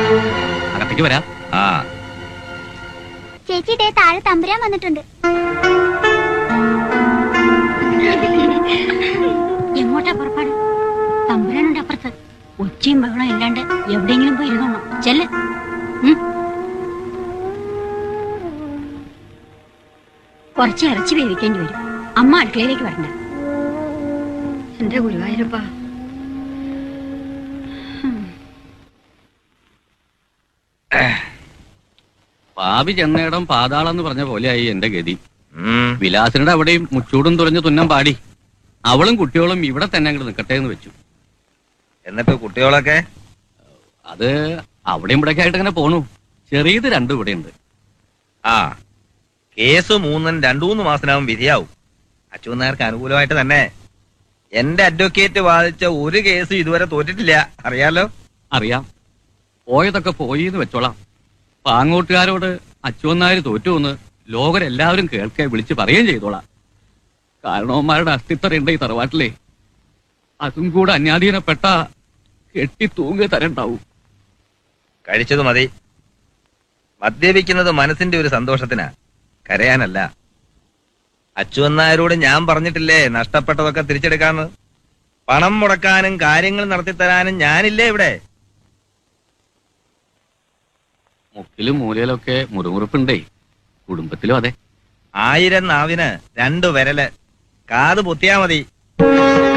അകത്തേക്ക് വരാം ആ ചേച്ചി ദേ താഴെ തമ്പുരാൻ വന്നിട്ടുണ്ട് എങ്ങോട്ടാ പുറപ്പാട് തമ്പുരാനുണ്ട് അപ്പുറത്ത് ഉച്ചയും ബഹളം ഇല്ലാണ്ട് എവിടെയെങ്കിലും പോയി ഇരുന്നോണം ചെല്ല് ഉം. കുറച്ച് ഇറച്ചി വേവിക്കേണ്ടി വരും അമ്മ അടുക്കളയിലേക്ക് വരണ്ട എന്റെ ഗുരുവായൂരപ്പാ പാവി ചെന്നേടം പാതാളം എന്ന് പറഞ്ഞ പോലെയായി എന്റെ ഗതി ഉം. വിലാസിനുടെ അവിടെയും മുച്ചൂടും തുറഞ്ഞ് തുന്നം പാടി അവളും കുട്ടികളും ഇവിടെ തന്നെ അങ്ങോട്ട് നിൽക്കട്ടെ എന്ന് വെച്ചു എന്നിട്ട് കുട്ടികളൊക്കെ അത് അവിടെയും ഇവിടെയൊക്കെ ആയിട്ട് അങ്ങനെ പോണു ചെറിയത് രണ്ടും ഇവിടെയുണ്ട് ആ കേസ് മൂന്നും രണ്ടു മൂന്ന് മാസത്തിനാവും വിധിയാവും അച്ഛനാർക്ക് അനുകൂലമായിട്ട് തന്നെ എന്റെ അഡ്വക്കേറ്റ് വാദിച്ച ഒരു കേസ് ഇതുവരെ തോറ്റിട്ടില്ല അറിയാലോ അറിയാം പോയതൊക്കെ പോയി എന്ന് വെച്ചോളാം പാങ്ങോട്ടുകാരോട് അച്ചുവന്നാര് തോറ്റുവെന്ന് ലോകരെല്ലാവരും കേൾക്കെ വിളിച്ച് പറയുകയും ചെയ്തോളാം കാരണവന്മാരുടെ അസ്തിത്വം ഈ തറവാട്ടിലെ അതും കൂടെ അന്യാധീനപ്പെട്ട കെട്ടി തൂങ്ങി തരണ്ടാവും കഴിച്ചത് മതി മദ്യപിക്കുന്നത് മനസ്സിന്റെ ഒരു സന്തോഷത്തിനാ കരയാനല്ല അച്ചുവന്നായരോട് ഞാൻ പറഞ്ഞിട്ടില്ലേ നഷ്ടപ്പെട്ടതൊക്കെ തിരിച്ചെടുക്കാന്ന് പണം മുടക്കാനും കാര്യങ്ങൾ നടത്തിത്തരാനും ഞാനില്ലേ ഇവിടെ മുക്കിലും മൂലയിലൊക്കെ മുറിമുറുപ്പുണ്ടേ കുടുംബത്തിലും അതെ ആയിരം നാവിന് രണ്ടു വിരല് കാത് പൊത്തിയാ മതി